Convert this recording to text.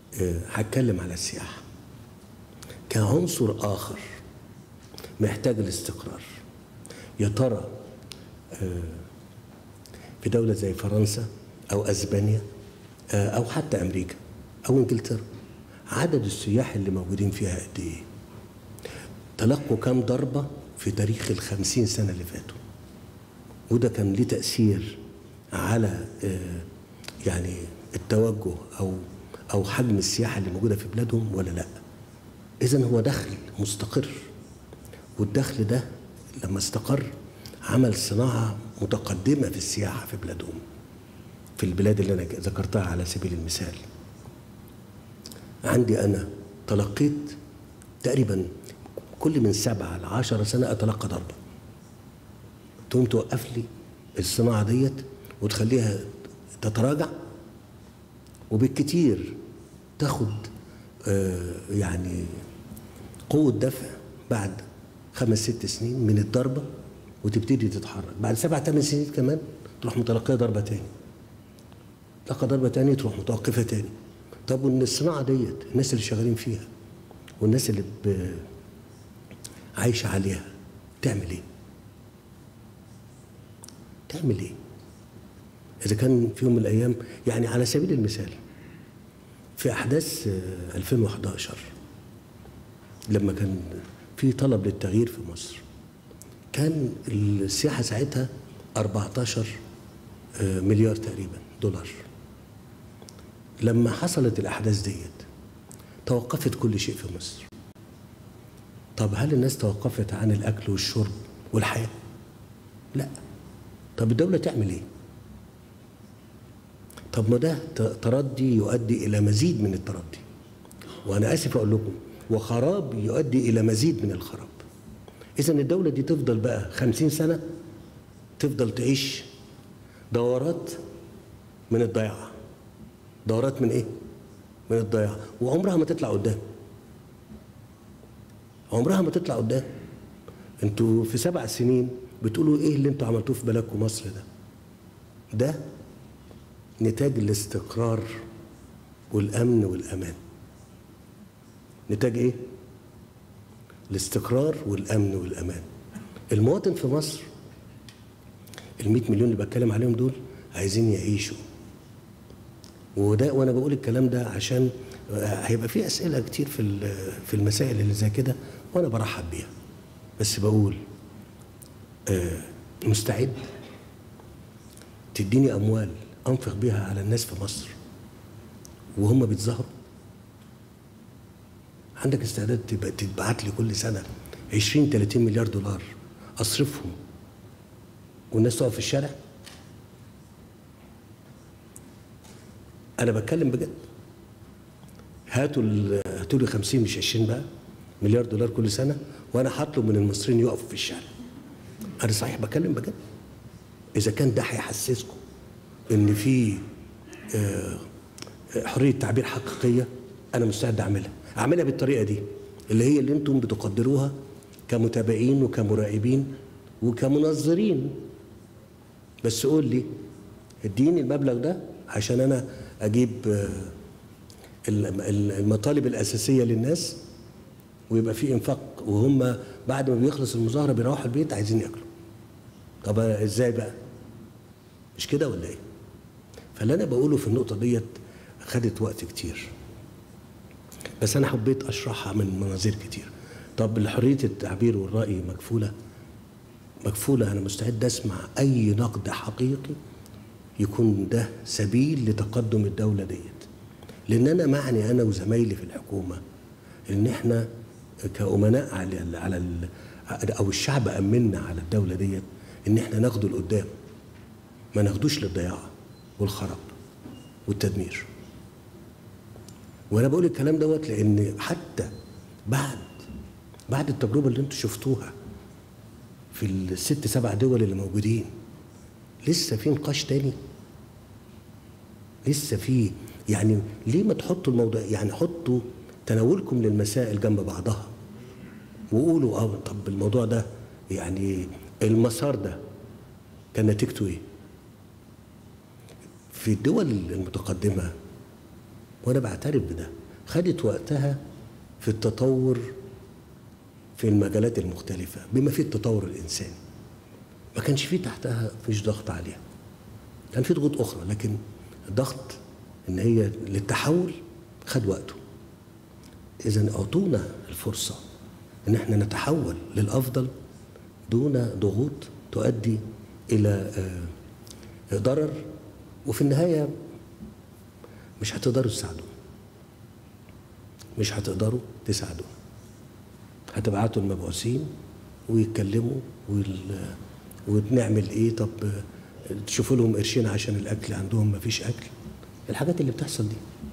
آه، هتكلم على السياحة كعنصر آخر محتاج الاستقرار يا ترى آه، في دولة زي فرنسا أو أسبانيا آه، أو حتى أمريكا أو إنجلترا عدد السياح اللي موجودين فيها قد إيه؟ تلقوا كام ضربة في تاريخ الخمسين سنة اللي فاتوا وده كان ليه تأثير على آه، يعني التوجه أو أو حجم السياحة اللي موجودة في بلادهم ولا لأ إذا هو دخل مستقر والدخل ده لما استقر عمل صناعة متقدمة في السياحة في بلادهم في البلاد اللي أنا ذكرتها على سبيل المثال عندي أنا تلقيت تقريبا كل من سبعة لعشرة سنة أتلقى ضربة تقوم توقف لي الصناعة ديت وتخليها تتراجع وبالكتير تاخد آه، يعني قوة دفع بعد خمس ست سنين من الضربة وتبتدي تتحرك بعد سبع ثمان سنين كمان تروح متلقية ضربة تاني تلقى ضربة تاني تروح متوقفة تاني طب وان الصناعة ديت الناس اللي شغالين فيها والناس اللي ب... عايشة عليها تعمل ايه؟ تعمل ايه؟ إذا كان في يوم من الأيام يعني على سبيل المثال في أحداث آه، 2011 لما كان في طلب للتغيير في مصر كان السياحة ساعتها 14 آه، مليار تقريبا دولار لما حصلت الأحداث ديت توقفت كل شيء في مصر طب هل الناس توقفت عن الأكل والشرب والحياة؟ لا طب الدولة تعمل إيه؟ طب ما ده ت- تردي يؤدي إلى مزيد من التردي وأنا آسف أقول لكم وخراب يؤدي إلى مزيد من الخراب إذا الدولة دي تفضل بقى خمسين سنة تفضل تعيش دورات من الضياع دورات من إيه؟ من الضياع وعمرها ما تطلع قدام عمرها ما تطلع قدام انتوا في سبع سنين بتقولوا ايه اللي انتوا عملتوه في بلدكم مصر ده ده نتاج الاستقرار والامن والامان نتاج ايه الاستقرار والامن والامان المواطن في مصر ال 100 مليون اللي بتكلم عليهم دول عايزين يعيشوا وده وانا بقول الكلام ده عشان آه، هيبقى في اسئله كتير في ال- في المسائل اللي زي كده وانا برحب بيها بس بقول آه، مستعد تديني اموال انفق بيها على الناس في مصر وهم بيتظاهروا عندك استعداد تبقى تبعت لي كل سنه 20 30 مليار دولار اصرفهم والناس تقف في الشارع انا بتكلم بجد هاتوا ال- هاتوا لي 50 مش 20 بقى مليار دولار كل سنه وانا هطلب من المصريين يقفوا في الشارع انا صحيح بتكلم بجد اذا كان ده هيحسسكم ان في آه، آه، حريه تعبير حقيقيه انا مستعد اعملها اعملها بالطريقه دي اللي هي اللي انتم بتقدروها كمتابعين وكمراقبين وكمنظرين بس قول لي اديني المبلغ ده عشان انا اجيب آه، ال- ال- المطالب الاساسيه للناس ويبقى في انفاق وهم بعد ما بيخلص المظاهره بيروحوا البيت عايزين ياكلوا طب ازاي بقى مش كده ولا ايه فاللي انا بقوله في النقطه ديت خدت وقت كتير بس انا حبيت اشرحها من مناظير كتير طب حريه التعبير والراي مكفوله مكفوله انا مستعد اسمع اي نقد حقيقي يكون ده سبيل لتقدم الدوله ديت لان انا معني انا وزمايلي في الحكومه ان احنا كامناء على ال على ال او الشعب امنا على الدوله ديت ان احنا ناخده لقدام ما ناخدوش للضياع والخراب والتدمير وانا بقول الكلام دوت لان حتى بعد بعد التجربه اللي انتم شفتوها في الست سبع دول اللي موجودين لسه في نقاش تاني لسه في يعني ليه ما تحطوا الموضوع يعني حطوا تناولكم للمسائل جنب بعضها وقولوا اه طب الموضوع ده يعني المسار ده كان نتيجته ايه؟ في الدول المتقدمه وانا بعترف بده خدت وقتها في التطور في المجالات المختلفة بما فيه التطور الإنساني ما كانش فيه تحتها فيش ضغط عليها كان في ضغوط أخرى لكن الضغط إن هي للتحول خد وقته إذا أعطونا الفرصة إن إحنا نتحول للأفضل دون ضغوط تؤدي إلى آه، ضرر وفي النهاية مش هتقدروا تساعدونا مش هتقدروا تساعدونا هتبعتوا المبعوثين ويتكلموا وال... ونعمل ايه طب تشوفوا لهم قرشين عشان الاكل عندهم مفيش اكل الحاجات اللي بتحصل دي